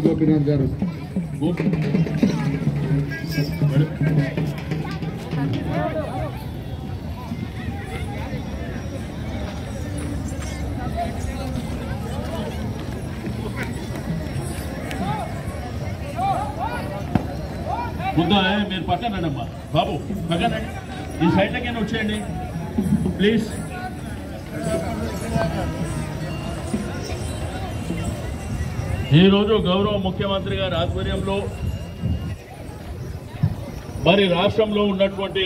గోపీనాథ్ గారు ముందు ఏ, మీరు పక్కన రండి అమ్మా బాబు పక్కన రండి. ఈ సైడ్లకి వచ్చేయండి ప్లీజ్ ఈరోజు గౌరవ ముఖ్యమంత్రి గారి ఆధ్వర్యంలో మరి రాష్ట్రంలో ఉన్నటువంటి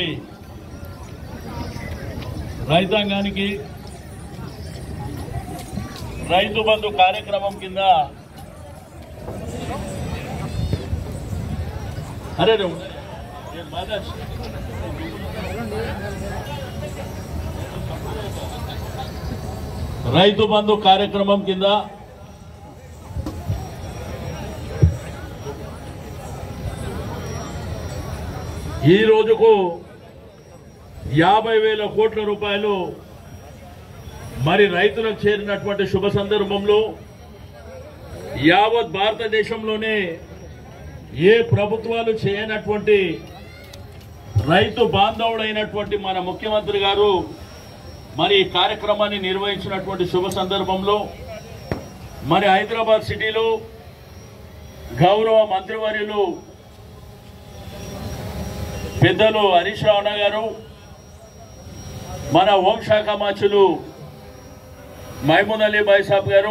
రైతాంగానికి రైతు బంధు కార్యక్రమం కింద అరే రే, ఏ మాదాస్. రైతు బంధు కార్యక్రమం కింద ఈ రోజుకు యాభై వేల కోట్ల రూపాయలు మరి రైతులకు చేరినటువంటి శుభ సందర్భంలో యావత్ భారతదేశంలోనే ఏ ప్రభుత్వాలు చేయనటువంటి రైతు బాంధవుడైనటువంటి మన ముఖ్యమంత్రి గారు మరి ఈ కార్యక్రమాన్ని నిర్వహించినటువంటి శుభ సందర్భంలో మరి హైదరాబాద్ సిటీలో గౌరవ మంత్రివర్యులు పెద్దలు హరీష్ రావణ గారు మన హోంశాఖ మంత్రులు మహమూద్ అలీ సాబ్ గారు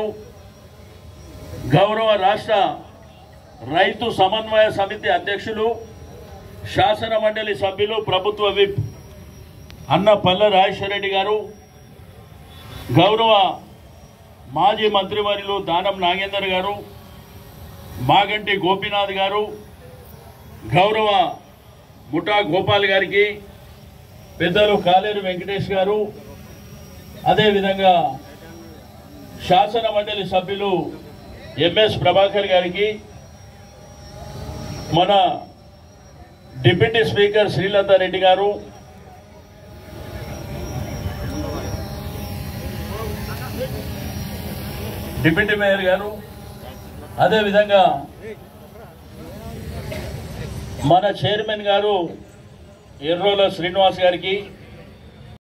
గౌరవ రాష్ట్ర రైతు సమన్వయ సమితి అధ్యక్షులు శాసన మండలి సభ్యులు ప్రభుత్వ విప్ అన్న పల్ల రాజేశ్వరరెడ్డి గారు గౌరవ మాజీ మంత్రివర్యులు దానం నాగేందర్ గారు మాగంటి గోపీనాథ్ గారు గౌరవ ముఠా గోపాల్ గారికి పెద్దలు కాలేరు వెంకటేష్ గారు అదేవిధంగా శాసన మండలి సభ్యులు ఎంఎస్ ప్రభాకర్ గారికి మన డిప్యూటీ స్పీకర్ శ్రీలత రెడ్డి గారు డిప్యూటీ మేయర్ గారు అదేవిధంగా మన చైర్మన్ గారు ఎర్రోల శ్రీనివాస్ గారికి